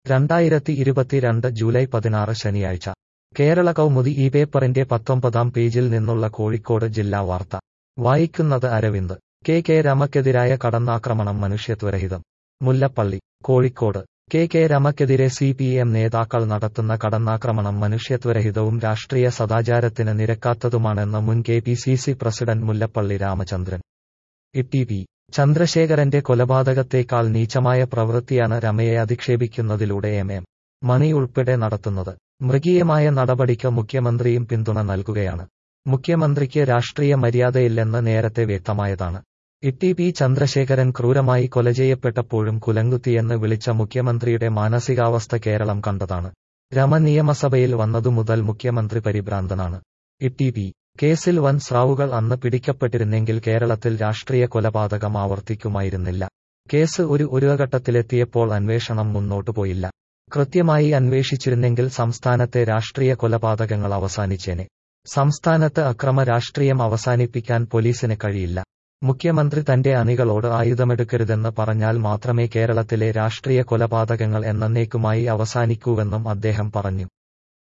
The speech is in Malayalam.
രണ്ടായിരത്തി ഇരുപത്തിരണ്ട് ജൂലൈ പതിനാറ് ശനിയാഴ്ച കേരള കൗമുദി ഈ പേപ്പറിന്റെ പത്തൊമ്പതാം പേജിൽ നിന്നുള്ള കോഴിക്കോട് ജില്ലാ വാർത്ത വായിക്കുന്നത് അരവിന്ദ് കെ കെ രമയ്ക്കെതിരായ കടന്നാക്രമണം മനുഷ്യത്വരഹിതം മുല്ലപ്പള്ളി കോഴിക്കോട് കെ കെ രമയ്ക്കെതിരെ സി പി എം നേതാക്കൾ നടത്തുന്ന കടന്നാക്രമണം മനുഷ്യത്വരഹിതവും രാഷ്ട്രീയ സദാചാരത്തിന് നിരക്കാത്തതുമാണെന്ന് മുൻ K P C C president Mullappally Ramachandran E P ചന്ദ്രശേഖരന്റെ കൊലപാതകത്തേക്കാൾ നീചമായ പ്രവൃത്തിയാണ് രമയെ അധിക്ഷേപിക്കുന്നതിലൂടെ എം എം മണി ഉൾപ്പെടെ നടത്തുന്നത് മൃഗീയമായ നടപടിക്ക് മുഖ്യമന്ത്രിയും പിന്തുണ നൽകുകയാണ് മുഖ്യമന്ത്രിക്ക് രാഷ്ട്രീയ മര്യാദയില്ലെന്ന് നേരത്തെ വ്യക്തമായതാണ് ഇ പി ചന്ദ്രശേഖരൻ ക്രൂരമായി കൊല ചെയ്യപ്പെട്ടപ്പോഴും കുലങ്കുത്തിയെന്ന് വിളിച്ച മുഖ്യമന്ത്രിയുടെ മാനസികാവസ്ഥ കേരളം കണ്ടതാണ് രമ നിയമസഭയിൽ വന്നതു മുതൽ മുഖ്യമന്ത്രി പരിഭ്രാന്തനാണ് ഇ പി കേസിൽ വൻ സ്രാവുകൾ അന്ന് പിടിക്കപ്പെട്ടിരുന്നെങ്കിൽ കേരളത്തിൽ രാഷ്ട്രീയ കൊലപാതകം ആവർത്തിക്കുമായിരുന്നില്ല കേസ് ഒരു ഒരു ഘട്ടത്തിലെത്തിയപ്പോൾ അന്വേഷണം മുന്നോട്ടു പോയില്ല കൃത്യമായി അന്വേഷിച്ചിരുന്നെങ്കിൽ സംസ്ഥാനത്തെ രാഷ്ട്രീയ കൊലപാതകങ്ങൾ അവസാനിച്ചേനെ സംസ്ഥാനത്ത് അക്രമ രാഷ്ട്രീയം അവസാനിപ്പിക്കാൻ പോലീസിന് കഴിയില്ല മുഖ്യമന്ത്രി തന്റെ അണികളോട് ആയുധമെടുക്കരുതെന്ന് പറഞ്ഞാൽ മാത്രമേ കേരളത്തിലെ രാഷ്ട്രീയ കൊലപാതകങ്ങൾ എന്നേക്കുമായി അവസാനിക്കൂവെന്നും അദ്ദേഹം പറഞ്ഞു